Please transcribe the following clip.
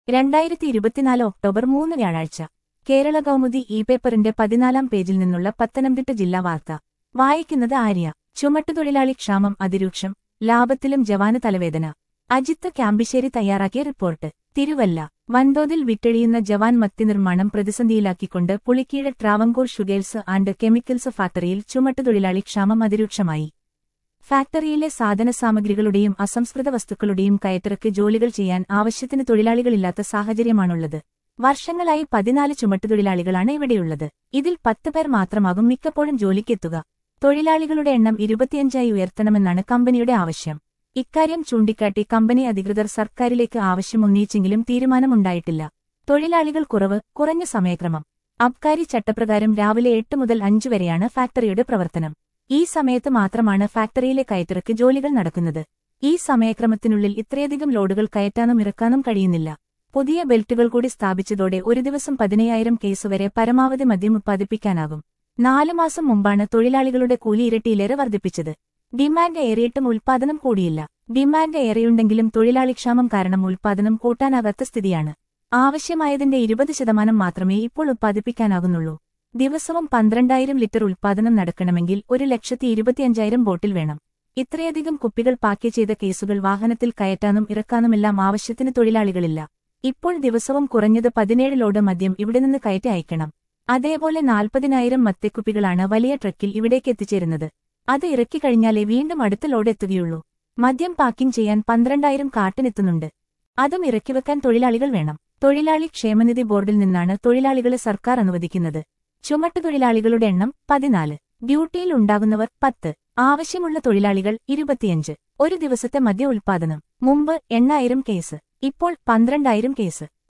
രണ്ടായിരത്തി ഇരുപത്തിനാല് ഒക്ടോബർ മൂന്ന് വ്യാഴാഴ്ച കേരള കൗമുദി ഇ പേപ്പറിന്റെ പതിനാലാം പേജിൽ നിന്നുള്ള പത്തനംതിട്ട ജില്ലാ വാർത്ത വായിക്കുന്നത് ആര്യ ചുമട്ടുതൊഴിലാളി ക്ഷാമം അതിരൂക്ഷം ലാഭത്തിലും ജവാന് തലവേദന അജിത്ത് ക്യാമ്പിശ്ശേരി തയ്യാറാക്കിയ റിപ്പോർട്ട് തിരുവല്ല വൻതോതിൽ വിറ്റഴിയുന്ന ജവാൻ മത്തി നിർമ്മാണം പ്രതിസന്ധിയിലാക്കിക്കൊണ്ട് Pulikeezhu Travancore sugars and chemicals ഫാക്ടറിയിൽ ചുമട്ടുതൊഴിലാളി ക്ഷാമം അതിരൂക്ഷമായി ഫാക്ടറിയിലെ സാധനസാമഗ്രികളുടെയും അസംസ്കൃത വസ്തുക്കളുടെയും കയറ്റിറക്ക് ജോലികൾ ചെയ്യാൻ ആവശ്യത്തിന് തൊഴിലാളികളില്ലാത്ത സാഹചര്യമാണുള്ളത് വർഷങ്ങളായി പതിനാല് ചുമട്ടുതൊഴിലാളികളാണ് ഇവിടെയുള്ളത് ഇതിൽ പത്ത് പേർ മാത്രമാകും മിക്കപ്പോഴും ജോലിക്കെത്തുക തൊഴിലാളികളുടെ എണ്ണം ഇരുപത്തിയഞ്ചായി ഉയർത്തണമെന്നാണ് കമ്പനിയുടെ ആവശ്യം ഇക്കാര്യം ചൂണ്ടിക്കാട്ടി കമ്പനി അധികൃതർ സർക്കാരിലേക്ക് ആവശ്യമുന്നയിച്ചെങ്കിലും തീരുമാനമുണ്ടായിട്ടില്ല തൊഴിലാളികൾ കുറവ് കുറഞ്ഞ സമയക്രമം അബ്കാരി ചട്ടപ്രകാരം രാവിലെ എട്ട് മുതൽ അഞ്ചു വരെയാണ് ഫാക്ടറിയുടെ പ്രവർത്തനം ഈ സമയത്ത് മാത്രമാണ് ഫാക്ടറിയിലെ കയറ്റിറക്ക് ജോലികൾ നടക്കുന്നത് ഈ സമയക്രമത്തിനുള്ളിൽ ഇത്രയധികം ലോഡുകൾ കയറ്റാനും ഇറക്കാനും കഴിയുന്നില്ല പുതിയ ബെൽറ്റുകൾ കൂടി സ്ഥാപിച്ചതോടെ ഒരു ദിവസം പതിനയ്യായിരം കേസ് വരെ പരമാവധി മദ്യം ഉത്പാദിപ്പിക്കാനാകും നാലു മാസം മുമ്പാണ് തൊഴിലാളികളുടെ കൂലി ഇരട്ടിയിലേറെ വർദ്ധിപ്പിച്ചത് ഡിമാൻഡ് ഏറിയിട്ടും ഉൽപ്പാദനം കൂടിയില്ല ഡിമാൻഡ് ഏറെയുണ്ടെങ്കിലും തൊഴിലാളിക്ഷാമം കാരണം ഉൽപ്പാദനം കൂട്ടാനാകാത്ത സ്ഥിതിയാണ് ആവശ്യമായതിന്റെ ഇരുപത് ശതമാനം മാത്രമേ ഇപ്പോൾ ഉത്പാദിപ്പിക്കാനാകുന്നുള്ളൂ ദിവസവും പന്ത്രണ്ടായിരം ലിറ്റർ ഉൽപ്പാദനം നടക്കണമെങ്കിൽ ഒരു ലക്ഷത്തി ഇരുപത്തിയഞ്ചായിരം ബോട്ടിൽ വേണം ഇത്രയധികം കുപ്പികൾ പാക്ക് ചെയ്ത കേസുകൾ വാഹനത്തിൽ കയറ്റാനും ഇറക്കാനുമെല്ലാം ആവശ്യത്തിന് തൊഴിലാളികളില്ല ഇപ്പോൾ ദിവസവും കുറഞ്ഞത് പതിനേഴ് ലോഡ് മദ്യം ഇവിടെ നിന്ന് കയറ്റി അയക്കണം അതേപോലെ നാൽപ്പതിനായിരം മദ്യക്കുപ്പികളാണ് വലിയ ട്രക്കിൽ ഇവിടേക്ക് എത്തിച്ചേരുന്നത് അത് ഇറക്കിക്കഴിഞ്ഞാലേ വീണ്ടും അടുത്ത ലോഡ് എത്തുകയുള്ളൂ മദ്യം പാക്കിംഗ് ചെയ്യാൻ പന്ത്രണ്ടായിരം കാട്ടിനെത്തുന്നുണ്ട് അതും ഇറക്കിവെക്കാൻ തൊഴിലാളികൾ വേണം തൊഴിലാളി ക്ഷേമനിധി ബോർഡിൽ നിന്നാണ് തൊഴിലാളികളെ സർക്കാർ അനുവദിക്കുന്നത് ചുമട്ടുതൊഴിലാളികളുടെ എണ്ണം പതിനാല് ഡ്യൂട്ടിയിൽ ഉണ്ടാകുന്നവർ പത്ത് ആവശ്യമുള്ള തൊഴിലാളികൾ ഇരുപത്തിയഞ്ച് ഒരു ദിവസത്തെ മദ്യ ഉൽപ്പാദനം മുമ്പ് എണ്ണായിരം കേസ് ഇപ്പോൾ പന്ത്രണ്ടായിരം കേസ്